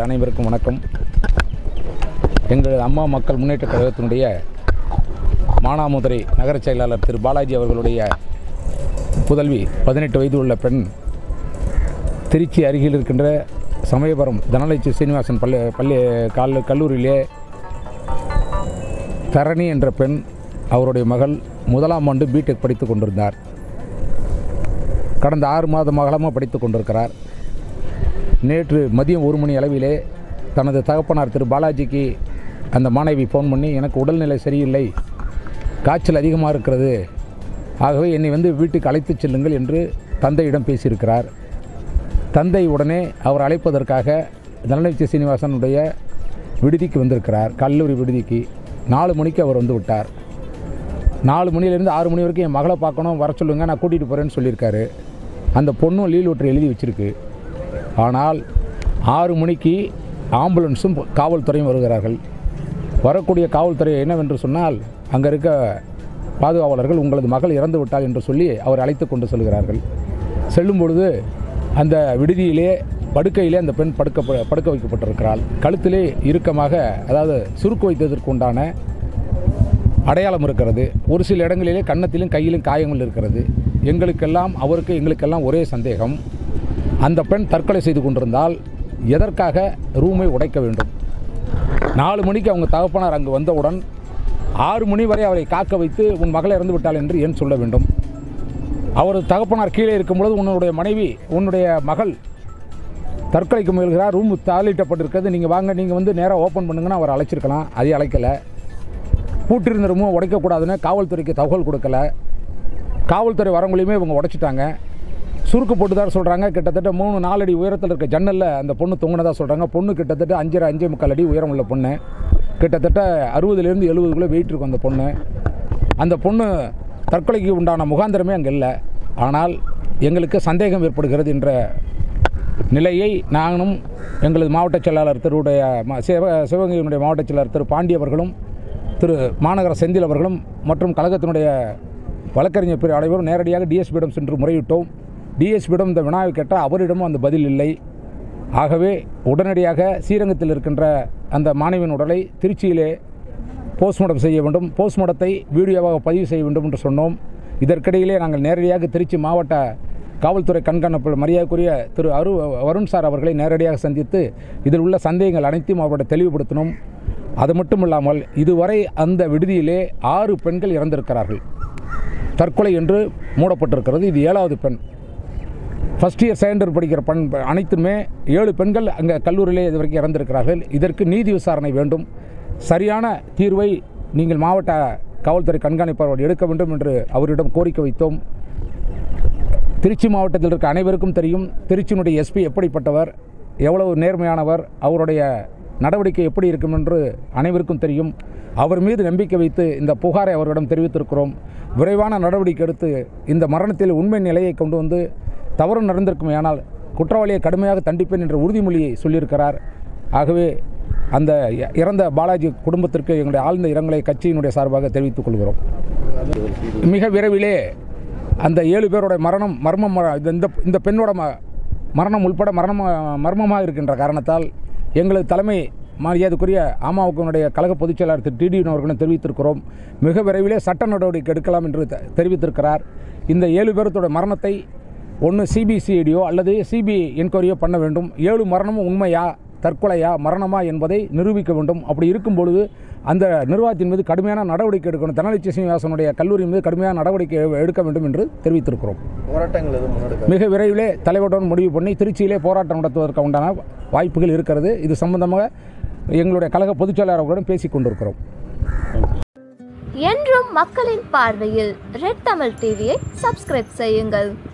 அனைவருக்கும் வணக்கம் எங்கள் அம்மா மக்கள் முன்னேற்றக் கழகத்தினுடைய மானாமதுரை நகரச் செயலாளர் திரு பாலாஜி அவர்களுடைய புதல்வி பதினெட்டு வயது உள்ள பெண் திருச்சி அருகில் இருக்கின்ற சமயபுரம் தனலட்சுமி சீனிவாசன் பள்ளி பள்ளி கால் கல்லூரியிலே தரணி என்ற பெண் அவருடைய மகள் முதலாம் ஆண்டு பிடெக் படித்து கொண்டிருந்தார் கடந்த ஆறு மாத காலமாக படித்து கொண்டிருக்கிறார் நேற்று மதியம் ஒரு மணி அளவிலே தனது தகப்பனார் திரு பாலாஜிக்கு அந்த மாணவி ஃபோன் பண்ணி எனக்கு உடல்நிலை சரியில்லை காய்ச்சல் அதிகமாக இருக்கிறது ஆகவே என்னை வந்து வீட்டுக்கு அழைத்துச் செல்லுங்கள் என்று தந்தையிடம் பேசியிருக்கிறார் தந்தை உடனே அவர் அழைப்பதற்காக தனலட்சுமி சீனிவாசனுடைய விடுதிக்கு வந்திருக்கிறார் கல்லூரி விடுதிக்கு நாலு மணிக்கு அவர் வந்து விட்டார் நாலு மணிலேருந்து ஆறு மணி வரைக்கும் என் மகளை பார்க்கணும் வர சொல்லுங்கள் நான் கூட்டிகிட்டு போகிறேன்னு சொல்லியிருக்காரு அந்த பொண்ணும் லீவ் லெட்டர் எழுதி வச்சிருக்கு ஆனால் ஆறு மணிக்கு ஆம்புலன்ஸும் காவல்துறையும் வருகிறார்கள் வரக்கூடிய காவல்துறை என்னவென்று சொன்னால் அங்கே இருக்க பாதுகாவலர்கள் உங்களது மகள் இறந்து விட்டாள் என்று சொல்லி அவர் அழைத்து கொண்டு செல்கிறார்கள் செல்லும் பொழுது அந்த விடுதியிலே படுக்கையிலே அந்த பெண் படுக்க படுக்க வைக்கப்பட்டிருக்கிறாள் கழுத்திலே இறுக்கமாக அதாவது சுருக்கு வைத்ததற்கு உண்டான அடையாளம் இருக்கிறது ஒரு சில இடங்களிலே கன்னத்திலும் கையிலும் காயங்கள் இருக்கிறது எங்களுக்கெல்லாம் அவருக்கு எங்களுக்கெல்லாம் ஒரே சந்தேகம் அந்த பெண் தற்கொலை செய்து கொண்டிருந்தால் எதற்காக ரூமை உடைக்க வேண்டும் நாலு மணிக்கு அவங்க தகப்பனார் அங்கு வந்தவுடன் ஆறு மணி வரை அவரை காக்க வைத்து உன் மகள் இறந்து விட்டாள் என்று ஏன் சொல்ல வேண்டும் அவர் தகப்பனார் கீழே இருக்கும் பொழுது உன்னுடைய மனைவி உன்னுடைய மகள் தற்கொலைக்கு முயல்கிறார் ரூம் தாளிட்டப்பட்டிருக்கிறது நீங்கள் வாங்க நீங்கள் வந்து நேராக ஓப்பன் பண்ணுங்கன்னா அவர் அழைச்சிருக்கலாம் அதை அழைக்கலை பூட்டிருந்த ரூமும் உடைக்கக்கூடாதுன்னு காவல்துறைக்கு தகவல் கொடுக்கல காவல்துறை வரவங்களையுமே இவங்க உடைச்சிட்டாங்க சுருக்கு போட்டுதார் சொல்கிறாங்க கிட்டத்தட்ட மூணு நாலடி உயரத்தில் இருக்க ஜன்னலில் அந்த பொண்ணு தொங்குனதாக சொல்கிறாங்க பொண்ணு கிட்டத்தட்ட அஞ்சரை அஞ்சே முக்கால் அடி உயரம் உள்ள பொண்ணு கிட்டத்தட்ட அறுபதுலேருந்து எழுபதுக்குள்ளே வெயிட் இருக்கும் அந்த பொண்ணு அந்த பொண்ணு தற்கொலைக்கு உண்டான முகாந்திரமே அங்கே இல்லை ஆனால் எங்களுக்கு சந்தேகம் ஏற்படுகிறது என்ற நிலையை நானும் எங்களது மாவட்ட செயலாளர் திருவுடைய ம- சிவ சிவகங்கையினுடைய மாவட்ட செயலாளர் திரு பாண்டி அவர்களும் திரு மாநகர செந்தில் அவர்களும் மற்றும் கழகத்தினுடைய வழக்கறிஞர் பிரிவு அனைவரும் நேரடியாக டிஎஸ்பியிடம் சென்று முறையிட்டோம் டிஎஸ்பியிடம் இந்த வினாவை கேட்டால் அவரிடமும் அந்த பதில் இல்லை ஆகவே உடனடியாக ஸ்ரீரங்கத்தில் இருக்கின்ற அந்த மாணவியின் உடலை திருச்சியிலே போஸ்ட்மார்ட்டம் செய்ய வேண்டும் போஸ்ட்மார்ட்டத்தை வீடியோவாக பதிவு செய்ய வேண்டும் என்று சொன்னோம் இதற்கிடையிலே நாங்கள் நேரடியாக திருச்சி மாவட்ட காவல்துறை கண்காணிப்பு மரியாதைக்குரிய திரு அரு வருண் சார் அவர்களை நேரடியாக சந்தித்து இதில் உள்ள சந்தேகங்கள் அனைத்தையும் அவருடைய தெளிவுபடுத்தினோம் அது மட்டும் இல்லாமல் இதுவரை அந்த விடுதியிலே ஆறு பெண்கள் இறந்திருக்கிறார்கள் தற்கொலை என்று மூடப்பட்டிருக்கிறது இது ஏழாவது பெண் ஃபஸ்ட் இயர் செகண்ட் இயர் படிக்கிற பெண் அனைத்துமே ஏழு பெண்கள் அங்கே கல்லூரியிலே இது வரைக்கும் இறந்திருக்கிறார்கள் இதற்கு நீதி விசாரணை வேண்டும் சரியான தீர்வை நீங்கள் மாவட்ட காவல்துறை கண்காணிப்பாளர் எடுக்க வேண்டும் என்று அவரிடம் கோரிக்கை வைத்தோம் திருச்சி மாவட்டத்தில் இருக்க அனைவருக்கும் தெரியும் திருச்சியினுடைய எஸ்பி எப்படிப்பட்டவர் எவ்வளவு நேர்மையானவர் அவருடைய நடவடிக்கை எப்படி இருக்கும் என்று அனைவருக்கும் தெரியும் அவர் மீது நம்பிக்கை வைத்து இந்த புகாரை அவரிடம் தெரிவித்திருக்கிறோம் விரைவான நடவடிக்கை எடுத்து இந்த மரணத்தில் உண்மை நிலையை கொண்டு வந்து தவறு நடந்திருக்குமேயானால் குற்றவாளியை கடுமையாக தண்டிப்பேன் என்ற உறுதிமொழியை சொல்லியிருக்கிறார் ஆகவே அந்த இ- இறந்த பாலாஜி குடும்பத்திற்கு எங்களுடைய ஆழ்ந்த இரங்கலை கட்சியினுடைய சார்பாக தெரிவித்துக் கொள்கிறோம் மிக விரைவிலே அந்த ஏழு பேரோட மரணம் மர்மம் இந்த இந்த பெண்ணோட ம- மரணம் உள்பட மரணம் மர்மமாக இருக்கின்ற காரணத்தால் எங்களது தலைமை மரியாதைக்குரிய அமமுகவினுடைய கழக பொதுச் செயலாளர் திரு டிடி அவர்களும் தெரிவித்திருக்கிறோம் மிக விரைவிலே சட்ட நடவடிக்கை எடுக்கலாம் என்று த- தெரிவித்திருக்கிறார் இந்த ஏழு பேர்த்தோட மரணத்தை ஒன்று சிபிசிஐடியோ அல்லது சிபிஐ என்கொயரியோ பண்ண வேண்டும் ஏழு மரணமும் உண்மையா தற்கொலையா மரணமா என்பதை நிரூபிக்க வேண்டும் அப்படி இருக்கும் பொழுது அந்த நிர்வாகத்தின் மீது கடுமையான நடவடிக்கை எடுக்கணும் தனலட்சுமி சீனிவாசனுடைய கல்லூரி மீது கடுமையான நடவடிக்கை எ- எடுக்க வேண்டும் என்று தெரிவித்திருக்கிறோம் போராட்டங்கள் எதுவும் முன்னெடுக்க மிக விரைவிலே தலைவருடன் முடிவு பண்ணி திருச்சியிலே போராட்டம் நடத்துவதற்கு உண்டான வாய்ப்புகள் இருக்கிறது இது சம்பந்தமாக எங்களுடைய கழக பொதுச் செயலாளர் அவர்களுடன் பேசிக் கொண்டிருக்கிறோம் என்றும் மக்களின் பார்வையில் ரெட் தமிழ் டிவியை சப்ஸ்கிரைப் செய்யுங்கள்